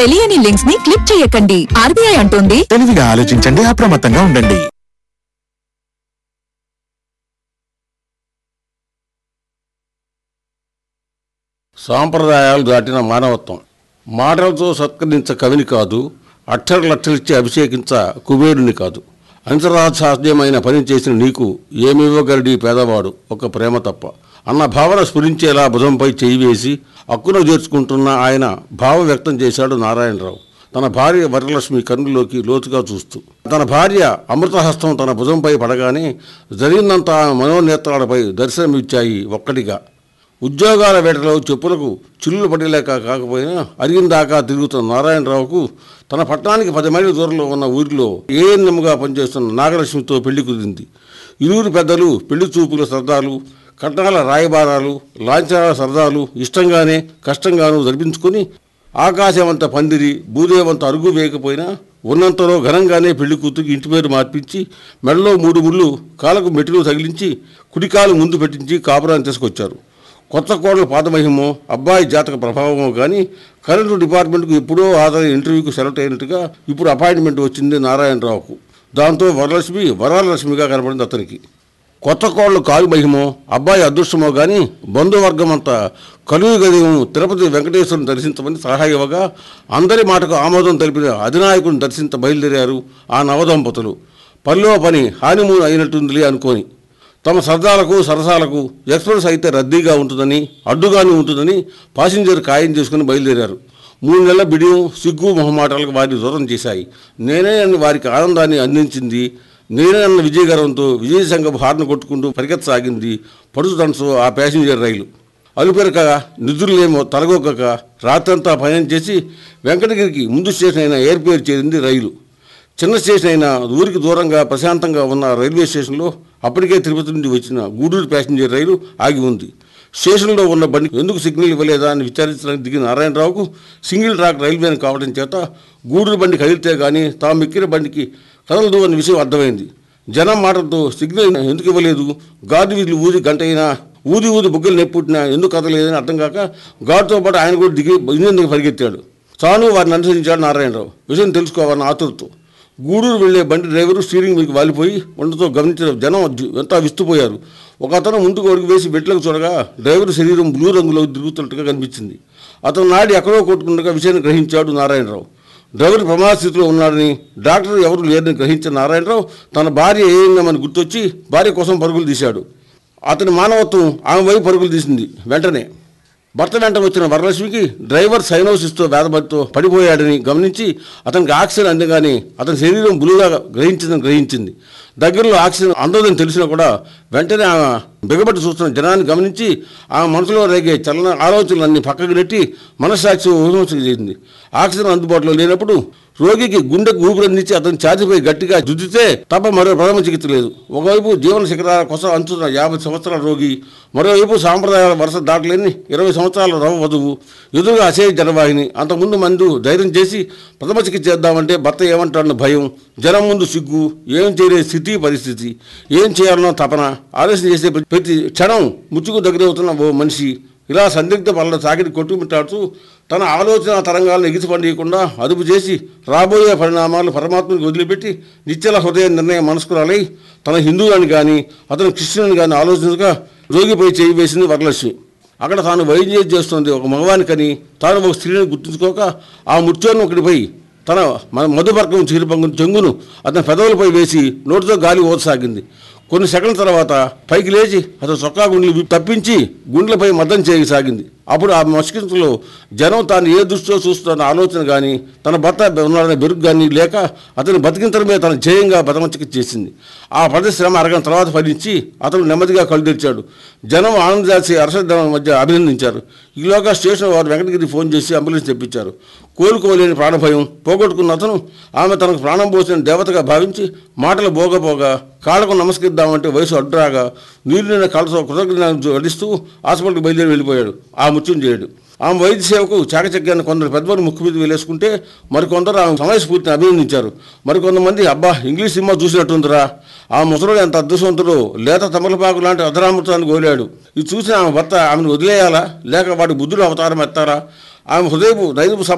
తెలియని లింక్స్ ని క్లిక్ చేయకండి ఆర్బీఐ అంటోంది తెలివిగా ఆలోచించండి అప్రమత్తంగా ఉండండి సాంప్రదాయాలు దాటిన మానవత్వం మాటలతో సత్కరించ కవిని కాదు అక్షర లక్షలిచ్చి అభిషేకించ కుబేరుని కాదు అంతరాసాధ్యమైన పని చేసిన నీకు ఏమివ్వగలడి పేదవాడు ఒక ప్రేమ తప్ప అన్న భావన స్ఫురించేలా భుజంపై చేయి వేసి అక్కున చేర్చుకుంటున్న ఆయన భావ వ్యక్తం చేశాడు నారాయణరావు తన భార్య వరలక్ష్మి కన్నులోకి లోతుగా చూస్తూ తన భార్య అమృతహస్తం తన భుజంపై పడగానే జరిగినంత ఆమె మనోనేత్రాలపై దర్శనమిచ్చాయి ఒక్కటిగా ఉద్యోగాల వేటలో చెప్పులకు చిల్లులు పడలేక కాకపోయినా అరిగిందాకా తిరుగుతున్న నారాయణరావుకు తన పట్టణానికి పది మైళ్ళ దూరంలో ఉన్న ఊరిలో ఏఎన్ఎంగా పనిచేస్తున్న నాగలక్ష్మితో పెళ్లి కుదిరింది ఇరువురు పెద్దలు పెళ్లి చూపుల సరదాలు కట్నాల రాయబారాలు లాంఛనాల సరదాలు ఇష్టంగానే కష్టంగానూ జరిపించుకొని ఆకాశమంత పందిరి భూదేవంత అరుగు వేయకపోయినా ఉన్నంతలో ఘనంగానే పెళ్లి కూతురికి ఇంటి పేరు మార్పించి మెడలో మూడు ముళ్ళు కాలకు మెట్టులు తగిలించి కుడికాలు ముందు పెట్టించి కాపురాన్ని తీసుకొచ్చారు కొత్త కోడలు పాదమహిమో అబ్బాయి జాతక ప్రభావమో కానీ కరెంటు డిపార్ట్మెంట్కు ఎప్పుడో ఆదాయ ఇంటర్వ్యూకి సెలెక్ట్ అయినట్టుగా ఇప్పుడు అపాయింట్మెంట్ వచ్చింది నారాయణరావుకు దాంతో వరలక్ష్మి వరాలక్ష్మిగా కనపడింది అతనికి కొత్త కోళ్ళు కాలు మహిమో అబ్బాయి అదృష్టమో కానీ బంధువర్గం అంతా కలువు గదిము తిరుపతి వెంకటేశ్వరుని దర్శించమని సలహా ఇవ్వగా అందరి మాటకు ఆమోదం తెలిపిన అధినాయకుడిని దర్శించ బయలుదేరారు ఆ నవదంపతులు పనిలో పని హానిమూన్ అయినట్టుందిలే అనుకోని తమ సరదాలకు సరసాలకు ఎక్స్ప్రెస్ అయితే రద్దీగా ఉంటుందని అడ్డుగానే ఉంటుందని పాసింజర్ ఖాయం చేసుకుని బయలుదేరారు మూడు నెలల బిడియం సిగ్గు మొహమాటాలకు వారిని దూరం చేశాయి నేనే అని వారికి ఆనందాన్ని అందించింది నేనే అన్న విజయగర్వంతో విజయ సంఘం హార్న్ కొట్టుకుంటూ పరిగెత్తసాగింది పడుచు దండసు ఆ ప్యాసింజర్ రైలు అలుపెరక నిధులేమో తలగొక్కక రాత్రంతా పయనం చేసి వెంకటగిరికి ముందు స్టేషన్ అయిన ఎయిర్పేర్ చేరింది రైలు చిన్న స్టేషన్ అయిన ఊరికి దూరంగా ప్రశాంతంగా ఉన్న రైల్వే స్టేషన్లో అప్పటికే తిరుపతి నుండి వచ్చిన గూడూరు ప్యాసింజర్ రైలు ఆగి ఉంది స్టేషన్లో ఉన్న బండి ఎందుకు సిగ్నల్ ఇవ్వలేదా అని విచారించడానికి దిగిన నారాయణరావుకు సింగిల్ ట్రాక్ రైల్వే కావడం చేత గూడూరు బండి కదిలితే కానీ తాము ఎక్కిన బండికి కదలదు అనే విషయం అర్థమైంది జనం మాటలతో సిగ్నల్ ఎందుకు ఇవ్వలేదు గార్డు వీధులు ఊది గంట అయినా ఊది ఊది బుగ్గలు నెప్పుట్టినా ఎందుకు కదలేదని అర్థం కాక గార్డుతో పాటు ఆయన కూడా దిగి ఇంజన్ పరిగెత్తాడు తాను వారిని అనుసరించాడు నారాయణరావు విషయం తెలుసుకోవాలని ఆతురతో గూడూరు వెళ్లే బండి డ్రైవరు స్టీరింగ్ మీకు వాలిపోయి ఉండతో గమనించిన జనం ఎంత విస్తుపోయారు ఒక అతను ముందుకు అడుగు వేసి బెట్లకు చూడగా డ్రైవర్ శరీరం బ్లూ రంగులో తిరుగుతున్నట్టుగా కనిపించింది అతను నాడి ఎక్కడో కొట్టుకుండగా విషయాన్ని గ్రహించాడు నారాయణరావు డ్రైవర్ ప్రమాద స్థితిలో ఉన్నాడని డాక్టర్ ఎవరు లేరని గ్రహించిన నారాయణరావు తన భార్య ఏందని గుర్తొచ్చి భార్య కోసం పరుగులు తీశాడు అతని మానవత్వం ఆమె వైపు పరుగులు తీసింది వెంటనే భర్త వెంట వచ్చిన వరలక్ష్మికి డ్రైవర్ సైనోసిస్తో వేదబడితో పడిపోయాడని గమనించి అతనికి ఆక్సిజన్ అందగానే అతని శరీరం బులుగా గ్రహించిందని గ్రహించింది దగ్గరలో ఆక్సిజన్ అందదని తెలిసినా కూడా వెంటనే ఆమె బిగబట్టి చూస్తున్న జనాన్ని గమనించి ఆమె మనసులో రేగే చలన ఆలోచనలన్నీ పక్కకు నెట్టి మనస్సాక్షి ఊహించక చేసింది ఆక్సిజన్ అందుబాటులో లేనప్పుడు రోగికి గుండెకు ఊపిరందించి అతని ఛాతీపై గట్టిగా రుద్దితే తప్ప మరో ప్రథమ చికిత్స లేదు ఒకవైపు జీవన శిఖరాల కోసం అంచుతున్న యాభై సంవత్సరాల రోగి మరోవైపు సాంప్రదాయాల వరుస దాటలేని ఇరవై సంవత్సరాల రవ వధువు ఎదురుగా అసేయ జనవాహిని అంతకుముందు మందు ధైర్యం చేసి ప్రథమ చికిత్స చేద్దామంటే భర్త ఏమంటాడన్న భయం జనం ముందు సిగ్గు ఏం చేయలేని స్థితి పరిస్థితి ఏం చేయాలనో తపన ఆలోచన చేసే ప్రతి- ప్రతి క్షణం ముచ్చుకు దగ్గరవుతున్న ఓ మనిషి ఇలా సందిగ్ధ పనుల సాగిరి కొట్టుమిట్టాడుతూ తన ఆలోచన తరంగాలను ఎగిసిపండియకుండా అదుపు చేసి రాబోయే పరిణామాలు పరమాత్మని వదిలిపెట్టి నిశ్చల హృదయ నిర్ణయ మనస్కురాలై తన హిందువులని కానీ అతను క్రిస్టియన్ కానీ ఆలోచించగా రోగిపై చేయి వేసింది వరలక్ష్మి అక్కడ తాను వైద్యం చేస్తుంది ఒక మగవానికని తాను ఒక స్త్రీని గుర్తుంచుకోక ఆ ముత్యాన్ని ఒకటిపై తన మన మధుపర్కం చీరిపంగు చెంగును అతని పెదవులపై వేసి నోటితో గాలి ఓదసాగింది కొన్ని సెకండ్ల తర్వాత పైకి లేచి అతను చొక్కా గుండెలు విప్పి తప్పించి గుండెలపై మద్దం చేయసాగింది అప్పుడు ఆ మస్కింతలో జనం తాను ఏ దృష్టిలో చూస్తున్న ఆలోచన కానీ తన భర్త ఉన్నాడనే బెరుకు కానీ లేక అతని బతికించడమే తన జయంగా బతమచిక చేసింది ఆ పరిశ్రమ అరగంట తర్వాత ఫలించి అతను నెమ్మదిగా కళ్ళు తెరిచాడు జనం ఆనందాసి అరసదనం మధ్య అభినందించారు ఈలోగా స్టేషన్ వారు వెంకటగిరి ఫోన్ చేసి అంబులెన్స్ తెప్పించారు కోలుకోలేని ప్రాణభయం పోగొట్టుకున్న అతను ఆమె తనకు ప్రాణం పోసిన దేవతగా భావించి మాటలు బోగపోగా కాళ్ళకు నమస్కరిద్దామంటే వయసు అడ్డురాగా నీరు నిన్న కాళ్ళతో కృతజ్ఞత వడిస్తూ హాస్పిటల్కి బయలుదేరి వెళ్ళిపోయాడు ఆ ముత్యం చేయడు ఆమె వైద్య సేవకు చాకచక్యాన్ని కొందరు పెద్దవారు ముక్కు మీద వేలేసుకుంటే మరికొందరు ఆమె సమయస్ఫూర్తిని అభినందించారు మరికొంతమంది అబ్బా ఇంగ్లీష్ సినిమా చూసినట్టుందిరా ఆ ముసలుడు ఎంత అదృష్టవంతుడో లేత తమలపాకు లాంటి అధరామృతాన్ని గోలాడు ఇది చూసిన ఆమె భర్త ఆమెను వదిలేయాలా లేక వాడి బుద్ధుడు అవతారం ఎత్తారా ఆమె హృదయపు రైతు